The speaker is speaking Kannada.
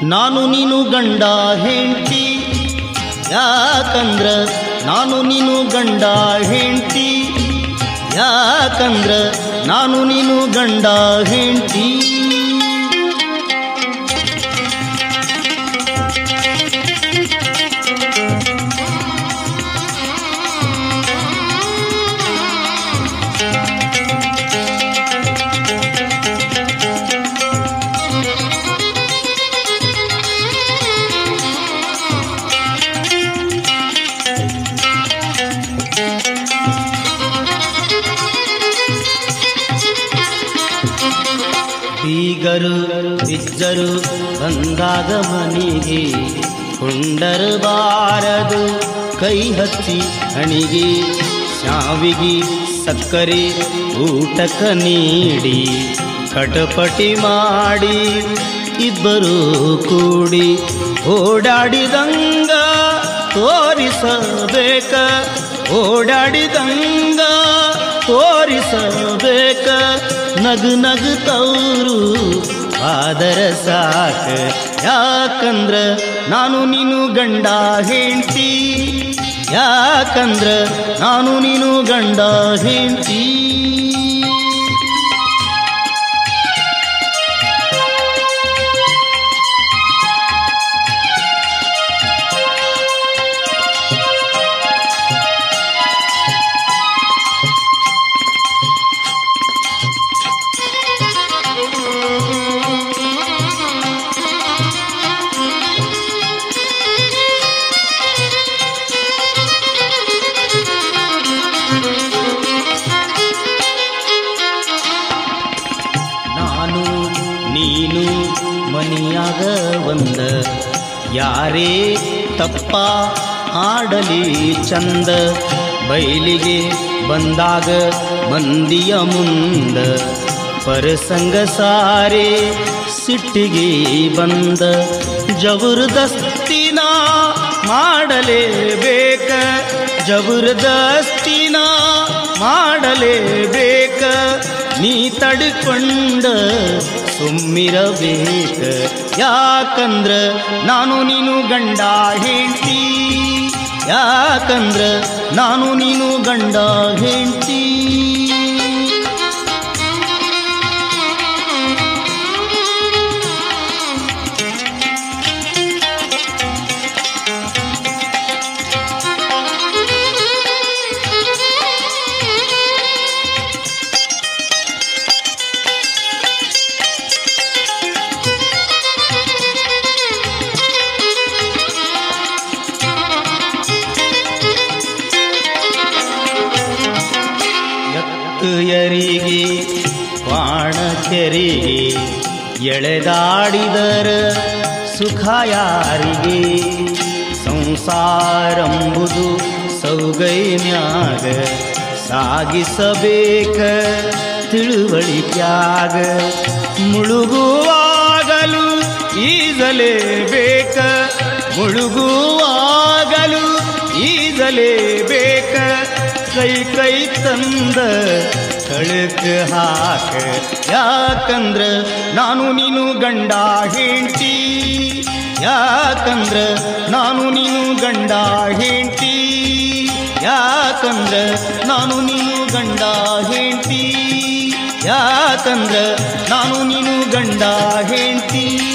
ನಾನು ನೀನು ಗಂಡ ಹೆಂಡ್ತಿ ಯಾಕಂದ್ರ ನಾನು ನೀನು ಗಂಡ ಹೆಂಡ್ತಿ ಯಾಕಂದ್ರ ನಾನು ನೀನು ಗಂಡ ಹೆಂಡ್ತಿ ಬೀಗರು ಬಿಜ್ಜರು ಬಂದಾಗ ಮನಿಗೆ ಕೊಂಡರು ಬಾರದು ಕೈ ಹಚ್ಚಿ ಹಣಿಗೆ ಶಾವಿಗೆ ಸಕ್ಕರೆ ಊಟಕ ನೀಡಿ ಕಟಪಟಿ ಮಾಡಿ ಇಬ್ಬರು ಕೂಡಿ ಓಡಾಡಿದಂಗ ತೋರಿಸಬೇಕ ಓಡಾಡಿದಂಗ ತೋರಿಸಬೇಕ ನಗು ನಗುತ್ತವರು ಆದರ ಸಾಕ ಯಾಕಂದ್ರ ನಾನು ನೀನು ಗಂಡ ಹೆಂಡ್ತಿ ಯಾಕಂದ್ರ ನಾನು ನೀನು ಗಂಡ ಹೆಂಡ್ತಿ ನಾನು ನೀನು ಮನಿಯಾಗ ಒಂದ ಯಾರೇ ತಪ್ಪ ಆಡಲಿ ಚಂದ ಬಯಲಿಗೆ ಬಂದಾಗ ಮಂದಿಯ ಮುಂದ ಪರಸಂಗ ಸಾರೆ ಸಿಟ್ಟಿಗೆ ಬಂದ ಜಬರ್ದಸ್ತಿನ ಮಾಡಲೇಬೇಕ ಜಬರ್ದಸ್ತಿನ ಮಾಡಲೇಬೇಕ ನೀ ತಡ್ಕೊಂಡ ಸುಮ್ಮಿರಬೇಕ ಯಾಕಂದ್ರ ನಾನು ನೀನು ಗಂಡ ಹೆಂಡ್ತಿ ಯಾಕಂದ್ರ ನಾನು ನೀನು ಗಂಡ ಹೆಂಡ್ತಿ ಎತ್ತು ಎರಿಗೆ ಬಾಣ ಕೆರಿಗೆ ಎಳೆದಾಡಿದರ ಸುಖ ಯಾರಿಗೆ ಸಂಸಾರಂಬುದು ಸೌಗೈನ್ಯಾಗ ಸಾಗಿಸಬೇಕ ತಿಳುವಳಿಕ್ಯಾಗ ಮುಳುಗುವಾಗಲು ಈಜಲೇಬೇಕ ಮುಳುಗುವಾಗಲು ಈಜಲೇಬೇಕ ಕೈ ಕೈ ತಂದ ಕಳಕ ಹಾಕ ಯಾಕಂದ್ರ ನಾನು ನೀನು ಗಂಡ ಹೆಂಡ್ತಿ ಯಾಕಂದ್ರ ನಾನು ನೀನು ಗಂಡ ಹೆಂಡ್ತಿ ಯಾಕಂದ್ರ ನಾನು ನೀನು ಗಂಡ ಹೆಂಡ್ತಿ ಯಾಕಂದ್ರ ನಾನು ನೀನು ಗಂಡ ಹೆಂಡ್ತಿ